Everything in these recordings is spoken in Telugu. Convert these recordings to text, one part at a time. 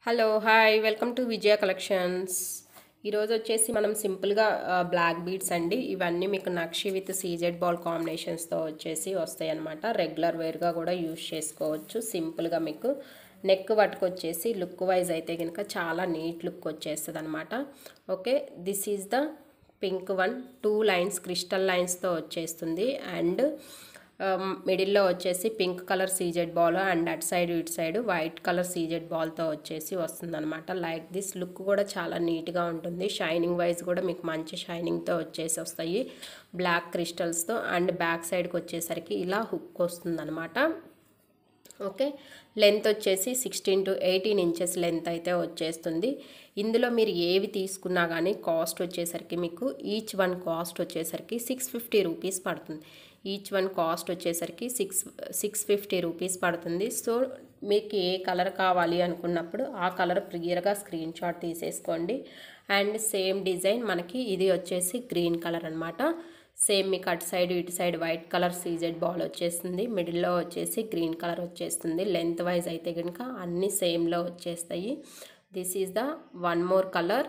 hello hi welcome to Vijaya collections ఈరోజు వచ్చేసి మనం సింపుల్గా బ్లాక్ బీడ్స్ అండి ఇవన్నీ మీకు నక్షి విత్ సీజెడ్ బాల్ కాంబినేషన్స్తో వచ్చేసి వస్తాయి అనమాట రెగ్యులర్ వేర్గా కూడా యూజ్ చేసుకోవచ్చు సింపుల్గా మీకు నెక్ పట్టుకొచ్చేసి లుక్ వైజ్ అయితే కనుక చాలా నీట్ లుక్ వచ్చేస్తుంది అనమాట okay this is the pink one two lines crystal లైన్స్తో వచ్చేస్తుంది అండ్ మిడిల్లో వచ్చేసి pink colour CZ ball and అటు సైడ్ ఇటు సైడ్ వైట్ కలర్ సీజెడ్ బాల్తో వచ్చేసి వస్తుంది అనమాట లైక్ దిస్ లుక్ కూడా చాలా నీట్గా ఉంటుంది షైనింగ్ వైజ్ కూడా మీకు మంచి షైనింగ్తో వచ్చేసి వస్తాయి బ్లాక్ క్రిస్టల్స్తో అండ్ బ్యాక్ సైడ్కి వచ్చేసరికి ఇలా హుక్ వస్తుంది అనమాట ఓకే లెంత్ వచ్చేసి sixteen to eighteen inches length అయితే వచ్చేస్తుంది ఇందులో మీరు ఏవి తీసుకున్నా కానీ కాస్ట్ వచ్చేసరికి మీకు ఈచ్ వన్ కాస్ట్ వచ్చేసరికి సిక్స్ ఫిఫ్టీ రూపీస్ పడుతుంది ఈచ్ వన్ కాస్ట్ వచ్చేసరికి సిక్స్ సిక్స్ ఫిఫ్టీ రూపీస్ పడుతుంది సో మీకు ఏ కలర్ కావాలి అనుకున్నప్పుడు ఆ కలర్ క్లియర్గా స్క్రీన్ షాట్ తీసేసుకోండి అండ్ సేమ్ డిజైన్ మనకి ఇది వచ్చేసి గ్రీన్ కలర్ అనమాట సేమ్ మీకు అటు సైడ్ ఇటు side white colour CZ ball వచ్చేస్తుంది మిడిల్లో వచ్చేసి గ్రీన్ కలర్ వచ్చేస్తుంది లెంత్ వైజ్ అయితే కనుక అన్నీ సేమ్లో వచ్చేస్తాయి this is the one more colour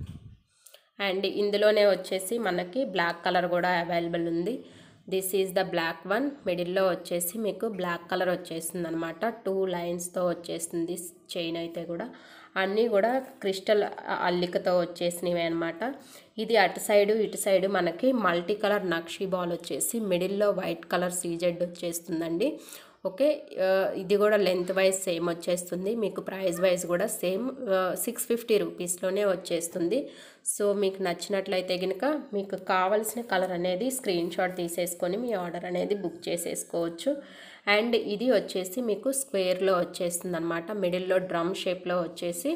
and ఇందులోనే వచ్చేసి మనకి బ్లాక్ కలర్ కూడా అవైలబుల్ ఉంది this is the black one మిడిల్లో వచ్చేసి మీకు బ్లాక్ కలర్ వచ్చేస్తుంది అనమాట టూ లైన్స్తో వచ్చేస్తుంది చైన్ అయితే కూడా అన్నీ కూడా క్రిస్టల్ అల్లికతో వచ్చేసినవి అనమాట ఇది అటు సైడు ఇటు సైడు మనకి మల్టీ కలర్ నక్షి బాల్ వచ్చేసి మిడిల్లో వైట్ కలర్ సీజెడ్ వచ్చేస్తుందండి ఓకే ఇది కూడా లెంత్ వైజ్ సేమ్ వచ్చేస్తుంది మీకు ప్రైస్ వైజ్ కూడా సేమ్ సిక్స్ ఫిఫ్టీ రూపీస్లోనే వచ్చేస్తుంది సో మీకు నచ్చినట్లయితే కనుక మీకు కావలసిన కలర్ అనేది స్క్రీన్ షాట్ తీసేసుకొని మీ ఆర్డర్ అనేది బుక్ చేసేసుకోవచ్చు అండ్ ఇది వచ్చేసి మీకు స్క్వేర్లో వచ్చేస్తుంది అనమాట మిడిల్లో డ్రమ్ షేప్లో వచ్చేసి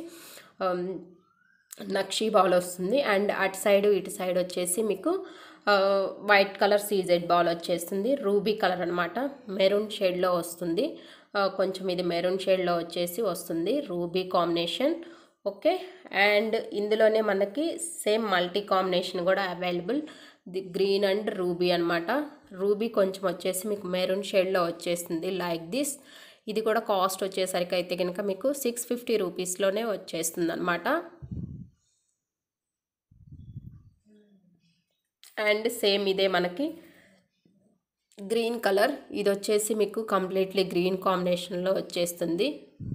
నక్షీ బాల్ వస్తుంది అండ్ అటు సైడ్ ఇటు సైడ్ వచ్చేసి మీకు వైట్ కలర్ సీజెడ్ బాల్ వచ్చేస్తుంది రూబీ కలర్ అనమాట మెరూన్ షేడ్లో వస్తుంది కొంచెం ఇది మెరూన్ షేడ్లో వచ్చేసి వస్తుంది రూబీ కాంబినేషన్ ఓకే అండ్ ఇందులోనే మనకి సేమ్ మల్టీ కాంబినేషన్ కూడా available the green and ruby అనమాట రూబీ కొంచెం వచ్చేసి మీకు మెరూన్ షేడ్లో వచ్చేస్తుంది లైక్ దిస్ ఇది కూడా కాస్ట్ వచ్చేసరికి అయితే కనుక మీకు సిక్స్ ఫిఫ్టీ రూపీస్లోనే వచ్చేస్తుంది అనమాట అండ్ సేమ్ ఇదే మనకి గ్రీన్ కలర్ ఇది వచ్చేసి మీకు కంప్లీట్లీ గ్రీన్ కాంబినేషన్లో వచ్చేస్తుంది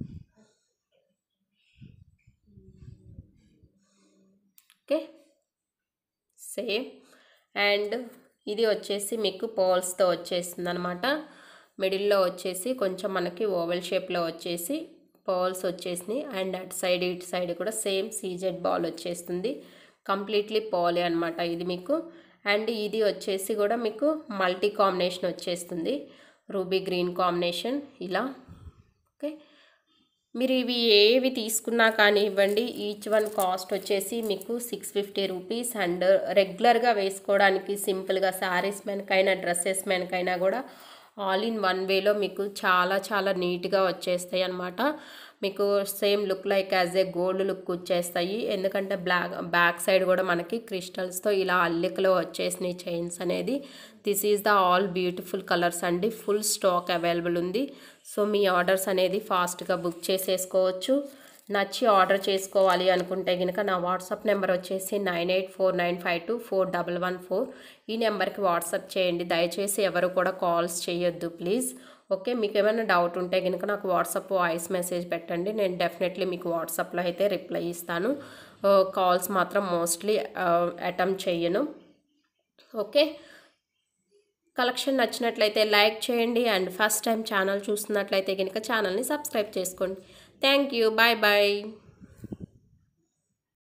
ఓకే సేమ్ అండ్ ఇది వచ్చేసి మీకు పోల్స్తో వచ్చేస్తుంది అనమాట మిడిల్లో వచ్చేసి కొంచెం మనకి ఓవెల్ షేప్లో వచ్చేసి పోల్స్ వచ్చేసినాయి అండ్ అటు సైడ్ ఇటు సైడ్ కూడా సేమ్ సీజెడ్ బాల్ వచ్చేస్తుంది కంప్లీట్లీ పోలే అనమాట ఇది మీకు అండ్ ఇది వచ్చేసి కూడా మీకు మల్టీ కాంబినేషన్ వచ్చేస్తుంది రూబీ గ్రీన్ కాంబినేషన్ ఇలా ఓకే మీరు ఇవి ఏవి తీసుకున్నా కానీ ఇవ్వండి ఈచ్ వన్ కాస్ట్ వచ్చేసి మీకు సిక్స్ ఫిఫ్టీ రూపీస్ అండ్ రెగ్యులర్గా వేసుకోవడానికి సింపుల్గా శారీస్ మెనకైనా డ్రెస్సెస్ మెనకైనా కూడా ఆల్ ఇన్ వన్ వేలో మీకు చాలా చాలా నీట్గా వచ్చేస్తాయి అనమాట మీకు same look like as a gold look వచ్చేస్తాయి ఎందుకంటే బ్లాక్ బ్యాక్ సైడ్ కూడా మనకి క్రిస్టల్స్తో ఇలా అల్లికలో వచ్చేసినాయి చైన్స్ అనేది this is the all beautiful colours అండి ఫుల్ స్టాక్ అవైలబుల్ ఉంది సో మీ ఆర్డర్స్ అనేది ఫాస్ట్గా బుక్ చేసేసుకోవచ్చు నచ్చి ఆర్డర్ చేసుకోవాలి అనుకుంటే కనుక నా వాట్సాప్ నెంబర్ వచ్చేసి nine eight four nine five two four double one four ఈ నెంబర్కి వాట్సాప్ చేయండి దయచేసి ఎవరు కూడా కాల్స్ చేయొద్దు ప్లీజ్ ఓకే మీకు ఏమైనా డౌట్ ఉంటే కనుక నాకు వాట్సాప్ వాయిస్ మెసేజ్ పెట్టండి నేను డెఫినెట్లీ మీకు వాట్సాప్లో అయితే రిప్లై ఇస్తాను కాల్స్ మాత్రం మోస్ట్లీ అటెంప్ట్ చెయ్యను ఓకే కలెక్షన్ నచ్చినట్లయితే లైక్ చేయండి అండ్ ఫస్ట్ టైం ఛానల్ చూస్తున్నట్లయితే కనుక ఛానల్ని సబ్స్క్రైబ్ చేసుకోండి థ్యాంక్ యూ బాయ్ బాయ్